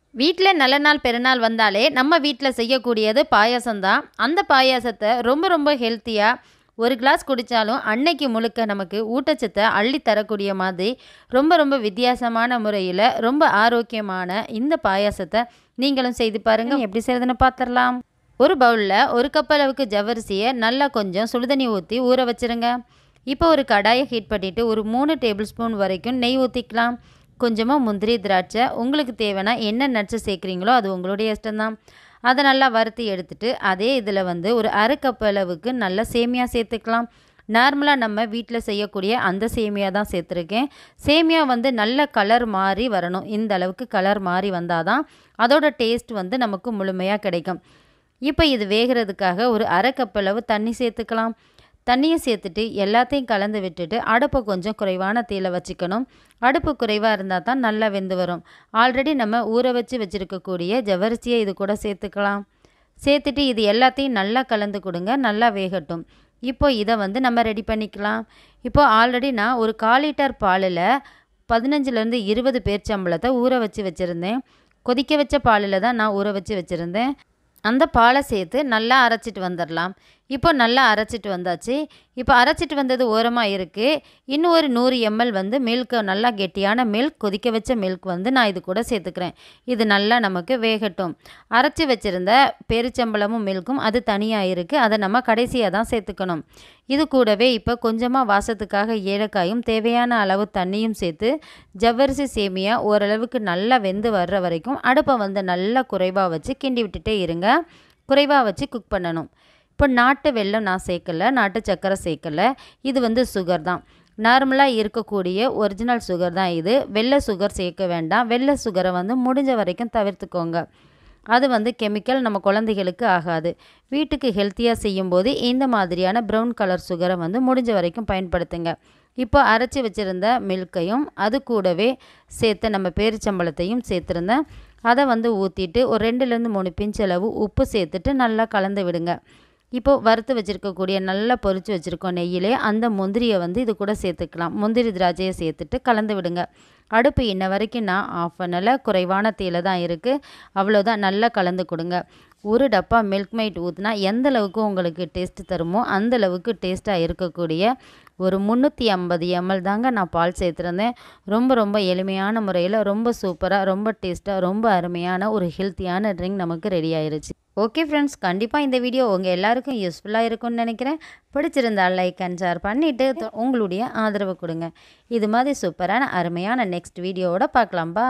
வீட்டில் நல்ல நாள் பெருநாள் வந்தாலே நம்ம வீட்டில் செய்யக்கூடியது பாயாசம் தான் அந்த பாயாசத்தை ரொம்ப ரொம்ப ஹெல்த்தியாக ஒரு கிளாஸ் குடித்தாலும் அன்னைக்கு முழுக்க நமக்கு ஊட்டச்சத்தை அள்ளி தரக்கூடிய மாதிரி ரொம்ப ரொம்ப வித்தியாசமான முறையில் ரொம்ப ஆரோக்கியமான இந்த பாயாசத்தை நீங்களும் செய்து பாருங்கள் எப்படி செய்யறதுன்னு பார்த்துடலாம் ஒரு பவுலில் ஒரு கப் அளவுக்கு ஜவ்வரிசியை நல்லா கொஞ்சம் சுடுதண்ணி ஊற்றி ஊற வச்சிருங்க இப்போ ஒரு கடாயை ஹீட் பண்ணிவிட்டு ஒரு மூணு டேபிள் ஸ்பூன் வரைக்கும் நெய் ஊற்றிக்கலாம் கொஞ்சமாக முந்திரி திராட்சை உங்களுக்கு தேவைன்னா என்ன நட்ஸு சேர்க்குறீங்களோ அது உங்களுடைய இஷ்டம்தான் அதை நல்லா வறுத்து எடுத்துட்டு அதே இதில் வந்து ஒரு அரை கப் அளவுக்கு நல்ல சேமியா சேர்த்துக்கலாம் நார்மலாக நம்ம வீட்டில் செய்யக்கூடிய அந்த சேமியா தான் சேர்த்துருக்கேன் சேமியா வந்து நல்ல கலர் மாறி வரணும் இந்த அளவுக்கு கலர் மாறி வந்தால் தான் அதோட டேஸ்ட் வந்து நமக்கு முழுமையாக கிடைக்கும் இப்போ இது வேகிறதுக்காக ஒரு அரை கப் அளவு தண்ணி சேர்த்துக்கலாம் தண்ணியை சேர்த்துட்டு எல்லாத்தையும் கலந்து விட்டுட்டு அடுப்பை கொஞ்சம் குறைவான தீயில் வச்சுக்கணும் அடுப்பு குறைவாக இருந்தால் தான் நல்லா வெந்து வரும் ஆல்ரெடி நம்ம ஊற வச்சு வச்சுருக்கக்கூடிய ஜவரிசியை இது கூட சேர்த்துக்கலாம் சேர்த்துட்டு இது எல்லாத்தையும் நல்லா கலந்து கொடுங்க நல்லா வேகட்டும் இப்போ இதை வந்து நம்ம ரெடி பண்ணிக்கலாம் இப்போ ஆல்ரெடி நான் ஒரு கால் லிட்டர் பாலில் பதினஞ்சுலேருந்து இருபது பேர்ச்சம்பளத்தை ஊற வச்சு வச்சுருந்தேன் கொதிக்க வச்ச பாலில் தான் நான் ஊற வச்சு வச்சுருந்தேன் அந்த பாலை சேர்த்து நல்லா அரைச்சிட்டு வந்துடலாம் இப்போ நல்லா அரைச்சிட்டு வந்தாச்சு இப்போ அரைச்சிட்டு வந்தது ஓரமாக இருக்குது இன்னும் ஒரு நூறு எம்எல் வந்து மில்க் நல்லா கெட்டியான மில்க் கொதிக்க வச்ச மில்க் வந்து நான் இது கூட சேர்த்துக்கிறேன் இது நல்லா நமக்கு வேகட்டும் அரைச்சி வச்சுருந்த பெருச்சம்பளமும் மில்க்கும் அது தனியாக இருக்குது அதை நம்ம கடைசியாக தான் சேர்த்துக்கணும் இது கூடவே இப்போ கொஞ்சமாக வாசத்துக்காக ஏலக்காயும் தேவையான அளவு தண்ணியும் சேர்த்து ஜவ்வரிசி சேமியா ஓரளவுக்கு நல்லா வெந்து வர்ற வரைக்கும் அடுப்பை வந்து நல்லா குறைவாக வச்சு கிண்டி விட்டுட்டே இருங்க குறைவாக வச்சு குக் பண்ணணும் இப்போ நாட்டு வெல்லம் நான் சேர்க்கலை நாட்டு சர்க்கரை சேர்க்கலை இது வந்து சுகர் தான் நார்மலாக இருக்கக்கூடிய ஒரிஜினல் சுகர் தான் இது வெள்ளை சுகர் சேர்க்க வேண்டாம் வெள்ளை சுகரை வந்து முடிஞ்ச வரைக்கும் தவிர்த்துக்கோங்க அது வந்து கெமிக்கல் நம்ம குழந்தைகளுக்கு ஆகாது வீட்டுக்கு ஹெல்த்தியாக செய்யும்போது இந்த மாதிரியான ப்ரௌன் கலர் சுகரை வந்து முடிஞ்ச வரைக்கும் பயன்படுத்துங்க இப்போ அரைச்சி வச்சுருந்த மில்கையும் அது கூடவே சேர்த்து நம்ம பேரிச்சம்பளத்தையும் சேர்த்துருந்தேன் அதை வந்து ஊற்றிட்டு ஒரு ரெண்டுலேருந்து மூணு பிஞ்ச் அளவு உப்பு சேர்த்துட்டு நல்லா கலந்து விடுங்க இப்போது வறுத்து வச்சுருக்கக்கூடிய நல்லா பொரித்து வச்சுருக்கோம் நெய்யிலே அந்த முந்திரியை வந்து இது கூட சேர்த்துக்கலாம் முந்திரி திராட்சையை சேர்த்துட்டு கலந்து விடுங்க அடுப்பு இன்ன வரைக்கும் நான் ஆஃப் பண்ணலை குறைவான தீயில் தான் இருக்குது அவ்வளோதான் நல்லா கலந்து கொடுங்க ஒரு டப்பா மில்க் மைட் ஊற்றினா எந்த அளவுக்கு உங்களுக்கு டேஸ்ட்டு தருமோ அந்த அளவுக்கு டேஸ்ட்டாக இருக்கக்கூடிய ஒரு முந்நூற்றி ஐம்பது எம்எல் தாங்க நான் பால் சேர்த்துருந்தேன் ரொம்ப ரொம்ப எளிமையான முறையில் ரொம்ப சூப்பராக ரொம்ப டேஸ்ட்டாக ரொம்ப அருமையான ஒரு ஹெல்த்தியான ட்ரிங்க் நமக்கு ரெடி ஆயிருச்சு ஓகே ஃப்ரெண்ட்ஸ் கண்டிப்பாக இந்த வீடியோ உங்கள் எல்லாருக்கும் யூஸ்ஃபுல்லாக இருக்கும்னு நினைக்கிறேன் பிடிச்சிருந்தால் லைக் அண்ட் ஷேர் பண்ணிவிட்டு உங்களுடைய ஆதரவு கொடுங்க இது மாதிரி சூப்பரான அருமையான நெக்ஸ்ட் வீடியோவோட பார்க்கலாம் பா